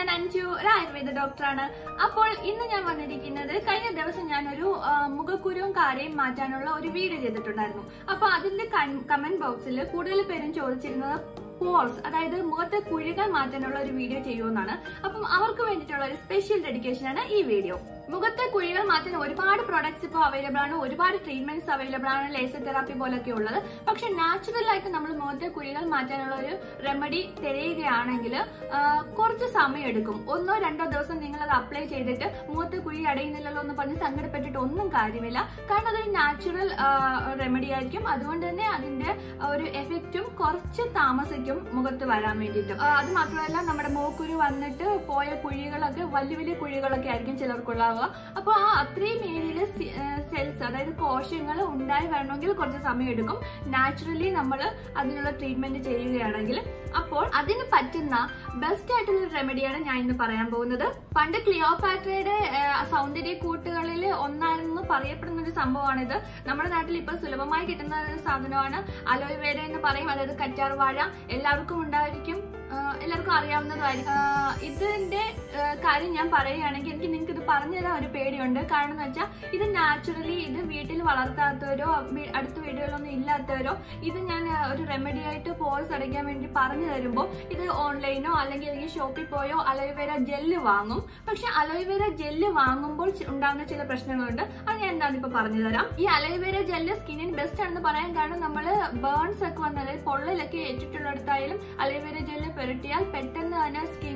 ഞാൻ അഞ്ജു ഒരു ആയുർവേദ ഡോക്ടറാണ് അപ്പോൾ ഇന്ന് ഞാൻ വന്നിരിക്കുന്നത് കഴിഞ്ഞ ദിവസം ഞാനൊരു ആ, മുഖക്കുരുവും കാരയും മാറ്റാനുള്ള ഒരു വീഡിയോ ചെയ്തിട്ടുണ്ടായിരുന്നു അപ്പൊ അതിന്റെ കമന്റ് ബോക്സിൽ കൂടുതൽ പേരും ചോദിച്ചിരുന്നത് പോൾസ് അതായത് മുഖത്തെ കുഴികൾ മാറ്റാനുള്ള ഒരു വീഡിയോ ചെയ്യുമെന്നാണ് അപ്പം അവർക്ക് വേണ്ടിയിട്ടുള്ള ഒരു സ്പെഷ്യൽ ഡെഡിക്കേഷൻ ആണ് ഈ വീഡിയോ മുഖത്തെ കുഴികൾ മാറ്റാൻ ഒരുപാട് പ്രോഡക്ട്സ് ഇപ്പോൾ അവൈലബിൾ ആണ് ഒരുപാട് ട്രീറ്റ്മെന്റ്സ് അവൈലബിൾ ആണ് ലേസർ തെറാപ്പി പോലൊക്കെ ഉള്ളത് പക്ഷെ നാച്ചുറൽ ആയിട്ട് നമ്മൾ മുഖത്തെ കുഴികൾ മാറ്റാനുള്ള ഒരു റെമഡി തിരയുകയാണെങ്കിൽ ആ, കുറച്ച് സമയം എടുക്കും ഒന്നോ രണ്ടോ ദിവസം നിങ്ങൾ അത് അപ്ലൈ ചെയ്തിട്ട് മുഖത്തെ കുഴി അടയുന്നില്ലല്ലോ എന്ന് പറഞ്ഞ് സങ്കടപ്പെട്ടിട്ട് ഒന്നും കാര്യമില്ല കാരണം അതൊരു നാച്ചുറൽ റെമഡി ആയിരിക്കും അതുകൊണ്ട് തന്നെ അതിന്റെ ഒരു എഫക്റ്റും കുറച്ച് താമസിക്കും മുഖത്ത് വരാൻ വേണ്ടിയിട്ട് ആ, അത് മാത്രമല്ല നമ്മുടെ മൂക്കുരു വന്നിട്ട് പോയ കുഴികളൊക്കെ വലിയ വലിയ കുഴികളൊക്കെ ആയിരിക്കും ചിലർക്കുള്ളാവുക അപ്പോൾ ആ അത്രയും ഏരിയയിൽ സെൽസ് അതായത് കോശങ്ങൾ ഉണ്ടായി വരണമെങ്കിൽ കുറച്ച് സമയം എടുക്കും നാച്ചുറലി നമ്മൾ അതിനുള്ള ട്രീറ്റ്മെന്റ് ചെയ്യുകയാണെങ്കിൽ അപ്പോൾ അതിന് പറ്റുന്ന ബെസ്റ്റ് ആയിട്ടുള്ള ഒരു റെമഡിയാണ് ഞാൻ ഇന്ന് പറയാൻ പോകുന്നത് പണ്ട് ക്ലിയോപാട്രയുടെ സൗന്ദര്യ കൂട്ടുകളിൽ ഒന്നായിരുന്നു പറയപ്പെടുന്ന ഒരു സംഭവമാണിത് നമ്മുടെ നാട്ടിൽ ഇപ്പൊ സുലഭമായി കിട്ടുന്ന ഒരു സാധനമാണ് അലോവേര എന്ന് പറയും അതായത് കറ്റാർ വാഴ എല്ലാവർക്കും ഉണ്ടായിരിക്കും ആ, എല്ലാവർക്കും അറിയാവുന്നതായിരിക്കും ആ, ഇതിന്റെ ആ, കാര്യം ഞാൻ പറയുകയാണെങ്കിൽ എനിക്ക് നിങ്ങൾക്ക് ഇത് പറഞ്ഞു തരാൻ ഒരു പേടിയുണ്ട് കാരണം എന്ന് വെച്ചാൽ ഇത് നാച്ചുറലി ഇത് വീട്ടിൽ വളർത്താത്തവരോ വീ- അടുത്ത വീടുകളിലൊന്നും ഇല്ലാത്തവരോ ഇത് ഞാൻ ആ, ഒരു റെമഡി ആയിട്ട് പോൾസ് അടയ്ക്കാൻ വേണ്ടി പറഞ്ഞു തരുമ്പോൾ ഇത് ഓൺലൈനോ അല്ലെങ്കിൽ ഈ ഷോപ്പിൽ പോയോ അലോവേര ജെല്ല് വാങ്ങും പക്ഷെ അലോവേര ജെല്ല് വാങ്ങുമ്പോൾ ചി- ഉണ്ടാകുന്ന ചില പ്രശ്നങ്ങളുണ്ട് അത് ഞാൻ എന്താണെന്ന് ഇപ്പൊ പറഞ്ഞു തരാം ഈ അലോവേര ജെല്ല് സ്കിന്നിന് ബെസ്റ്റ് ആണെന്ന് പറയാൻ കാരണം നമ്മൾ ബേൺസ് ഒക്കെ വന്ന് അതായത് പൊള്ളലൊക്കെ ഏറ്റിട്ടുള്ളിടത്തായാലും അലോവേര ജെല്ല് പുരട്ടിയാൽ പെട്ടെന്ന് തന്നെ സ്കിൻ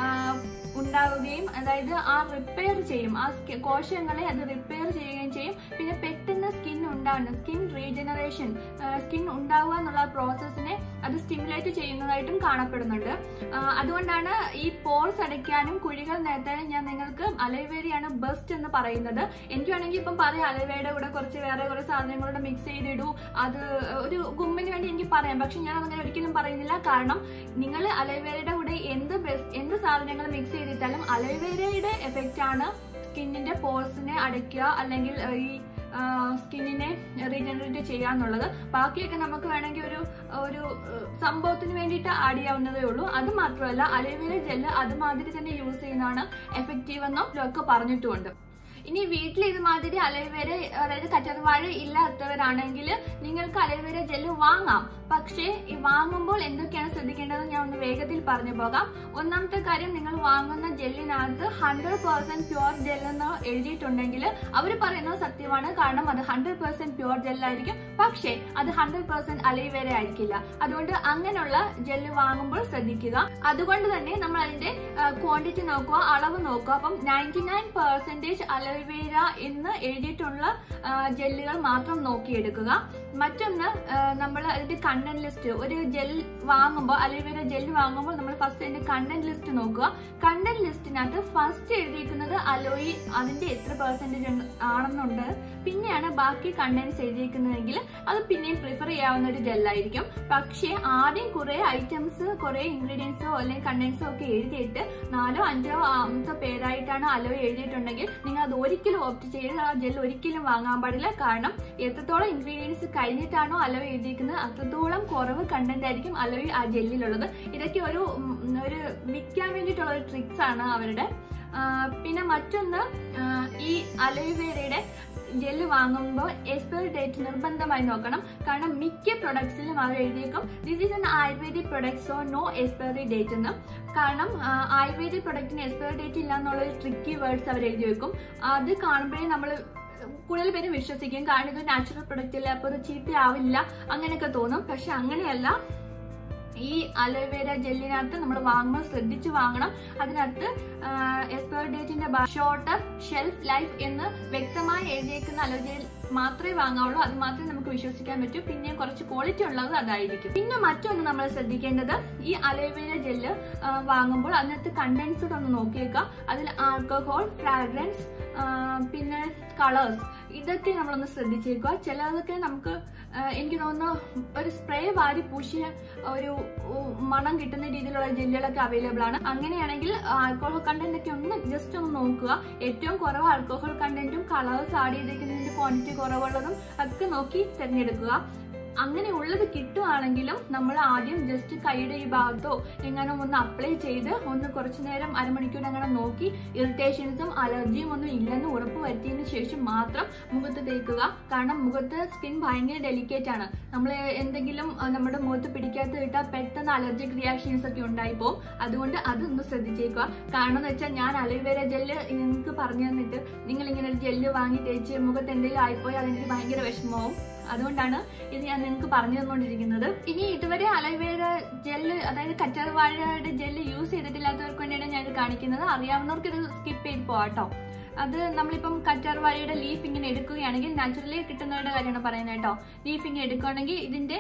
ഉണ്ടാവുകയും അതായത് ആ റിപ്പയർ ചെയ്യും ആ സ്കി- കോശങ്ങളെ അത് റിപ്പയർ ചെയ്യുകയും ചെയ്യും പിന്നെ പെട്ടെന്ന് സ്കിൻ ഉണ്ടാവുന്ന സ്കിൻ റീജനറേഷൻ സ്കിൻ ഉണ്ടാവുക എന്നുള്ള പ്രോസസ്സിനെ അത് സ്റ്റിമുലേറ്റ് ചെയ്യുന്നതായിട്ടും കാണപ്പെടുന്നുണ്ട് ആ, അതുകൊണ്ടാണ് ഈ പോൾസ് അടയ്ക്കാനും കുഴികൾ നിരത്താനും ഞാൻ നിങ്ങൾക്ക് അലോവേരയാണ് ബെസ്റ്റ് എന്ന് പറയുന്നത് എനിക്ക് വേണമെങ്കിൽ ഇപ്പം പറയാം അലോവേരയുടെ കൂടെ കുറച്ച് വേറെ കുറേ സാധനങ്ങളുടെ മിക്സ് ചെയ്തിടൂ അത് ഒരു ഗുമ്മിന് വേണ്ടി എനിക്ക് പറയാം പക്ഷെ ഞാൻ അങ്ങനെ ഒരിക്കലും പറയുന്നില്ല കാരണം നിങ്ങൾ അലോവേരയുടെ കൂടെ എന്ത് best- എന്ത് സാധനങ്ങൾ മിക്സ് ചെയ്തിട്ടാലും അലോവേരയുടെ എഫക്റ്റ് ആണ് സ്കിന്നിന്റെ പോൾസിനെ അടയ്ക്കുക അല്ലെങ്കിൽ ഏഹ്, ഈ സ്കിന്നിനെ റീജനറേറ്റ് ചെയ്യാന്നുള്ളത് ബാക്കിയൊക്കെ നമുക്ക് വേണമെങ്കിൽ ഒരു ഒരു ഏഹ്, സംഭവത്തിന് വേണ്ടിയിട്ട് ആഡ് ചെയ്യാവുന്നതേ ഉള്ളൂ അത് മാത്രമല്ല അലോവേര ജെല്ല് അതുമാതിരി തന്നെ യൂസ് ചെയ്യുന്നതാണ് എഫക്റ്റീവ് എന്നും ഒക്കെ പറഞ്ഞിട്ടുമുണ്ട് ഇനി വീട്ടിൽ ഇതുമാതിരി അലോവേര അതായത് കറ്റർവാഴ ഇല്ലാത്തവരാണെങ്കിൽ നിങ്ങൾക്ക് അലോവേര ജെല്ല് വാങ്ങാം പക്ഷേ ഈ വാങ്ങുമ്പോൾ എന്തൊക്കെയാണ് ശ്രദ്ധിക്കേണ്ടത് ഞാൻ ഒന്ന് വേഗത്തിൽ പറഞ്ഞു പോകാം ഒന്നാമത്തെ കാര്യം നിങ്ങൾ വാങ്ങുന്ന ജെല്ലിനകത്ത് ഹൺഡ്രഡ് പെർസെന്റ് പ്യുവർ ജെൽ എന്ന് എഴുതിയിട്ടുണ്ടെങ്കിൽ അവർ പറയുന്നത് സത്യമാണ് കാരണം അത് ഹൺഡ്രഡ് പെർസെന്റ് പ്യുവർ ജെല്ലായിരിക്കും പക്ഷേ അത് ഹൺഡ്രഡ് പെർസെന്റ് അലോവേര ആയിരിക്കില്ല അതുകൊണ്ട് അങ്ങനെയുള്ള ജെല്ല് വാങ്ങുമ്പോൾ ശ്രദ്ധിക്കുക അതുകൊണ്ട് തന്നെ നമ്മൾ അതിന്റെ ക്വാണ്ടിറ്റി നോക്കുക അളവ് നോക്കുക അപ്പം നയൻറ്റി നയൻ പെർസെന്റേജ് അലോവേര എന്ന് എഴുതിയിട്ടുള്ള ജെല്ലുകൾ മാത്രം നോക്കിയെടുക്കുക മറ്റൊന്ന് നമ്മൾ അതിന്റെ കണ്ടന്റ് ലിസ്റ്റ് ഒരു ജെൽ വാങ്ങുമ്പോൾ അലോവേര ജെൽ വാങ്ങുമ്പോൾ നമ്മൾ ഫസ്റ്റ് അതിന്റെ കണ്ടന്റ് ലിസ്റ്റ് നോക്കുക കണ്ടന്റ് ലിസ്റ്റിനകത്ത് ഫസ്റ്റ് എഴുതിയിരിക്കുന്നത് അലോയി അതിന്റെ എത്ര പെർസെന്റേജ് ആണെന്നുണ്ട് പിന്നെയാണ് ബാക്കി കണ്ടന്റ്സ് എഴുതിയിരിക്കുന്നതെങ്കിൽ അത് പിന്നെയും പ്രിഫർ ചെയ്യാവുന്ന ഒരു ജെല്ലായിരിക്കും പക്ഷേ ആദ്യം കുറെ ഐറ്റംസ് കുറെ ഇൻഗ്രീഡിയൻസോ അല്ലെങ്കിൽ കണ്ടന്റ്സോ ഒക്കെ എഴുതിയിട്ട് നാലോ അഞ്ചോ ആമത്തെ പേരായിട്ടാണ് അലോയ് എഴുതിയിട്ടുണ്ടെങ്കിൽ നിങ്ങൾ അത് ഒരിക്കലും ഓപ്റ്റ് ചെയ്ത് ആ ജെൽ ഒരിക്കലും വാങ്ങാൻ പാടില്ല കാരണം എത്രത്തോളം ഇൻഗ്രീഡിയൻസ് കഴിഞ്ഞിട്ടാണോ അലോയ് എഴുതിയിരിക്കുന്നത് അത്രത്തോളം കുറവ് കണ്ടന്റ് ആയിരിക്കും അലോയ് ആ ജെല്ലിലുള്ളത് ഇതൊക്കെ ഒരു ഉം, ഒരു വിൽക്കാൻ വേണ്ടിയിട്ടുള്ള ഒരു ട്രിക്സ് ആണ് അവരുടെ ആ, പിന്നെ മറ്റൊന്ന് ആ, ഈ അലോവേരയുടെ ജെല്ല് വാങ്ങുമ്പോൾ എക്സ്പയറി ഡേറ്റ് നിർബന്ധമായി നോക്കണം കാരണം മിക്ക പ്രൊഡക്ട്സിലും അവർ എഴുതിയേക്കും this is an ayurvedic products so no expiry date എന്ന് കാരണം ആ, ആയുർവേദിക് പ്രൊഡക്റ്റിന് എക്സ്പയറി ഡേറ്റ് ഇല്ല എന്നുള്ള ഒരു ട്രിക്കി വേർഡ്സ് അവർ എഴുതി വെക്കും അത് കാണുമ്പോഴേ നമ്മൾ കൂടുതൽ പേര് വിശ്വസിക്കും കാരണം ഇത് നാച്ചുറൽ പ്രൊഡക്റ്റ് അല്ല അപ്പോൾ ഇത് ചീത്തയാവില്ല അങ്ങനെയൊക്കെ തോന്നും പക്ഷെ അങ്ങനെയല്ല ഈ അലോവേര ജെല്ലിനകത്ത് നമ്മൾ വാങ്ങുമ്പോൾ ശ്രദ്ധിച്ച് വാങ്ങണം അതിനകത്ത് എക്സ്പയർ ഡേറ്റിന്റെ ഷോർട്ടർ ഷെൽഫ് ലൈഫ് എന്ന് വ്യക്തമായി എഴുതിയേക്കുന്ന അലോവേര മാത്രമേ വാങ്ങാവുള്ളൂ അത് മാത്രമേ നമുക്ക് വിശ്വസിക്കാൻ പറ്റൂ പിന്നെ കുറച്ച് ക്വാളിറ്റി ഉള്ളത് അതായിരിക്കും പിന്നെ മറ്റൊന്ന് നമ്മൾ ശ്രദ്ധിക്കേണ്ടത് ഈ അലോവേര ജെല്ല് വാങ്ങുമ്പോൾ അതിനകത്ത് കണ്ടൻസ്ഡ് ഒന്ന് നോക്കിയേക്കുക അതിൽ ആൽക്കഹോൾ ഫ്രാഗ്രൻസ് പിന്നെ കളേഴ്സ് ഇതൊക്കെ നമ്മളൊന്ന് ശ്രദ്ധിച്ചേക്കുക ചിലതൊക്കെ നമുക്ക് ആ, എനിക്ക് തോന്നുന്നു ഒരു സ്പ്രേ വാരി പൂശിയ ഒരു ഉം, മണം കിട്ടുന്ന രീതിയിലുള്ള ജെല്ലുകളൊക്കെ അവൈലബിൾ ആണ് അങ്ങനെയാണെങ്കിൽ ആൽക്കോഹോൾ കണ്ടന്റ് ഒക്കെ ഒന്ന് ജസ്റ്റ് ഒന്ന് നോക്കുക ഏറ്റവും കുറവ് ആൽക്കോഹോൾ കണ്ടന്റും കളേഴ്സ് ആഡ് ചെയ്തിരിക്കുന്നതിന്റെ ക്വാണ്ടിറ്റി കുറവുള്ളതും ഒക്കെ നോക്കി തിരഞ്ഞെടുക്കുക അങ്ങനെ ഉള്ളത് കിട്ടുവാണെങ്കിലും നമ്മൾ ആദ്യം ജസ്റ്റ് കൈയുടെ ഈ ഭാഗത്തോ എങ്ങാനും ഒന്ന് അപ്ലൈ ചെയ്ത് ഒന്ന് കുറച്ചു നേരം അരമണിക്കൂർ അങ്ങനെ നോക്കി ഇറിറ്റേഷൻസും അലർജിയും ഒന്നും ഇല്ലെന്ന് ഉറപ്പ് വരുത്തിയതിന് ശേഷം മാത്രം മുഖത്ത് തേക്കുക കാരണം മുഖത്ത് സ്കിൻ ഭയങ്കര ഡെലിക്കേറ്റ് ആണ് നമ്മൾ എന്തെങ്കിലും ആ, നമ്മുടെ മുഖത്ത് പിടിക്കാത്ത വിട്ടാൽ പെട്ടെന്ന് അലർജിക് റിയാക്ഷൻസ് ഒക്കെ ഉണ്ടായി പോകും അതുകൊണ്ട് അതൊന്ന് ശ്രദ്ധിച്ചേക്കുക കാരണം എന്ന് വെച്ചാൽ ഞാൻ അലോവേര ജെല്ല് നിങ്ങൾക്ക് പറഞ്ഞു തന്നിട്ട് നിങ്ങൾ ഇങ്ങനെ ഒരു ജെല്ല് വാങ്ങി തേച്ച് മുഖത്ത് എന്തെങ്കിലും ആയിപ്പോയി അതെനിക്ക് ഭയങ്കര വിഷമവും അതുകൊണ്ടാണ് ഇത് ഞാൻ നിങ്ങൾക്ക് പറഞ്ഞു തന്നുകൊണ്ടിരിക്കുന്നത് ഇനി ഇതുവരെ അലോവേര ജെല്ല് അതായത് കറ്റാർവാഴയുടെ ജെല്ല് യൂസ് ചെയ്തിട്ടില്ലാത്തവർക്ക് വേണ്ടിയാണ് ഞാൻ ഇത് കാണിക്കുന്നത് അറിയാവുന്നവർക്ക് ഇത് സ്കിപ്പ് ചെയ്ത് പോവാട്ടോ അത് നമ്മളിപ്പം കറ്റാർവാഴയുടെ ലീഫ് ഇങ്ങനെ എടുക്കുകയാണെങ്കിൽ നാച്ചുറലി കിട്ടുന്നവരുടെ കാര്യമാണ് പറയുന്നത് കേട്ടോ ലീഫ് ഇങ്ങനെ എടുക്കുകയാണെങ്കിൽ ഇതിന്റെ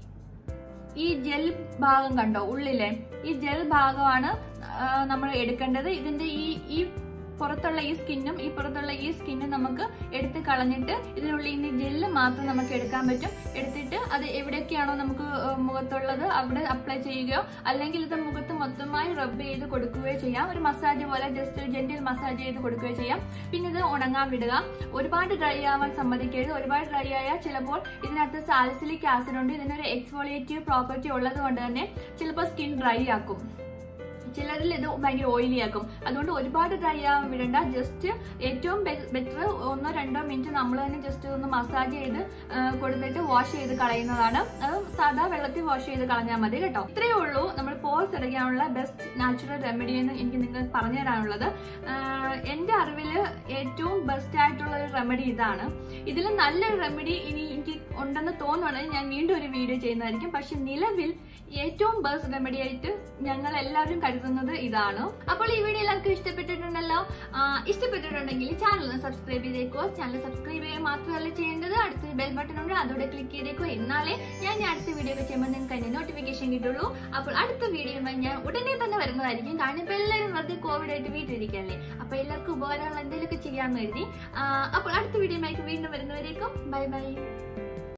ഈ ജെൽ ഭാഗം കണ്ടോ ഉള്ളിലെ ഈ ജെൽ ഭാഗമാണ് നമ്മൾ എടുക്കേണ്ടത് ഇതിന്റെ ഈ ഈ പുറത്തുള്ള ഈ സ്കിന്നും ഈ പുറത്തുള്ള ഈ സ്കിന്നും നമുക്ക് എടുത്ത് കളഞ്ഞിട്ട് ഇതിനുള്ളിൽ നിന്ന് ജെല്ല് മാത്രം നമുക്ക് എടുക്കാൻ പറ്റും എടുത്തിട്ട് അത് എവിടെയൊക്കെയാണോ നമുക്ക് ഏഹ് മുഖത്തുള്ളത് അവിടെ അപ്ലൈ ചെയ്യുകയോ അല്ലെങ്കിൽ ഇത് മുഖത്ത് മൊത്തമായി റബ്ബ് ചെയ്ത് കൊടുക്കുകയോ ചെയ്യാം ഒരു മസാജ് പോലെ ജസ്റ്റ് ജെന്റിൽ മസാജ് ചെയ്ത് കൊടുക്കുകയോ ചെയ്യാം പിന്നെ ഇത് ഉണങ്ങാൻ വിടുക ഒരുപാട് ഡ്രൈ ആവാൻ സമ്മതിക്കരുത് ഒരുപാട് ഡ്രൈ ആയാൽ ചിലപ്പോൾ ഇതിനകത്ത് സാലിസിലിക് ആസിഡ് ഉണ്ട് ഇതിനൊരു എക്സ്ഫോളിയേറ്റീവ് പ്രോപ്പർട്ടി ഉള്ളത് കൊണ്ട് തന്നെ ചിലപ്പോൾ സ്കിൻ ഡ്രൈ ആക്കും ചിലരിൽ ഇത് ഭയങ്കര ഓയിലി ആക്കും അതുകൊണ്ട് ഒരുപാട് ഡ്രൈ ആവാൻ വിടണ്ട ജസ്റ്റ് ഏറ്റവും ബെറ്റർ ഒന്നോ രണ്ടോ മിനിറ്റ് നമ്മൾ തന്നെ ജസ്റ്റ് ഒന്ന് മസാജ് ചെയ്ത് ആ, കൊടുത്തിട്ട് വാഷ് ചെയ്ത് കളയുന്നതാണ് അത് സാധാ വെള്ളത്തിൽ വാഷ് ചെയ്ത് കളഞ്ഞാൽ മതി കേട്ടോ ഇത്രയേ ഉള്ളൂ നമ്മൾ പോസ് അടയ്ക്കാനുള്ള ബെസ്റ്റ് നാച്ചുറൽ റെമഡി എന്ന് എനിക്ക് നിങ്ങൾക്ക് പറഞ്ഞു തരാനുള്ളത് ആ, എന്റെ അറിവില് ഏറ്റവും ബെസ്റ്റ് ആയിട്ടുള്ള ഒരു റെമഡി ഇതാണ് ഇതിൽ നല്ലൊരു റെമഡി ഇനി എനിക്ക് ഉണ്ടെന്ന് തോന്നുവാണെങ്കിൽ ഞാൻ വീണ്ടും ഒരു വീഡിയോ ചെയ്യുന്നതായിരിക്കും പക്ഷെ നിലവിൽ ഏറ്റവും ബെസ്റ്റ് റെമഡി ആയിട്ട് ഞങ്ങൾ എല്ലാവരും കരുതുന്നത് ഇതാണ് അപ്പോൾ ഈ വീഡിയോ എല്ലാവർക്കും ഇഷ്ടപ്പെട്ടിട്ടുണ്ടല്ലോ ആ, ഇഷ്ടപ്പെട്ടിട്ടുണ്ടെങ്കിൽ ചാനൽ സബ്സ്ക്രൈബ് ചെയ്തേക്കോ ചാനൽ സബ്സ്ക്രൈബ് ചെയ്യുക മാത്രമല്ല ചെയ്യേണ്ടത് അടുത്തൊരു ബെൽ ബട്ടൺ ഉണ്ട് അതോടെ ക്ലിക്ക് ചെയ്തേക്കോ എന്നാലേ ഞാൻ ഈ അടുത്ത വീഡിയോ ഒക്കെ ചെയ്യുമ്പോൾ നിങ്ങൾക്ക് അതിന്റെ നോട്ടിഫിക്കേഷൻ കിട്ടുള്ളൂ അപ്പോൾ അടുത്ത വീഡിയോയുമായി ഞാൻ ഉടനെ തന്നെ വരുന്നതായിരിക്കും കാരണം ഇപ്പൊ എല്ലാവരും വെറുതെ കോവിഡ് ആയിട്ട് വീട്ടിലിരിക്കല്ലേ അപ്പൊ എല്ലാവർക്കും ഉപകാരമുള്ള എന്തെങ്കിലുമൊക്കെ ചെയ്യാമെന്ന് കരുതി ആ, അപ്പോൾ അടുത്ത വീഡിയോയുമായി വീണ്ടും വരുന്നവരേക്കും ബൈ ബൈ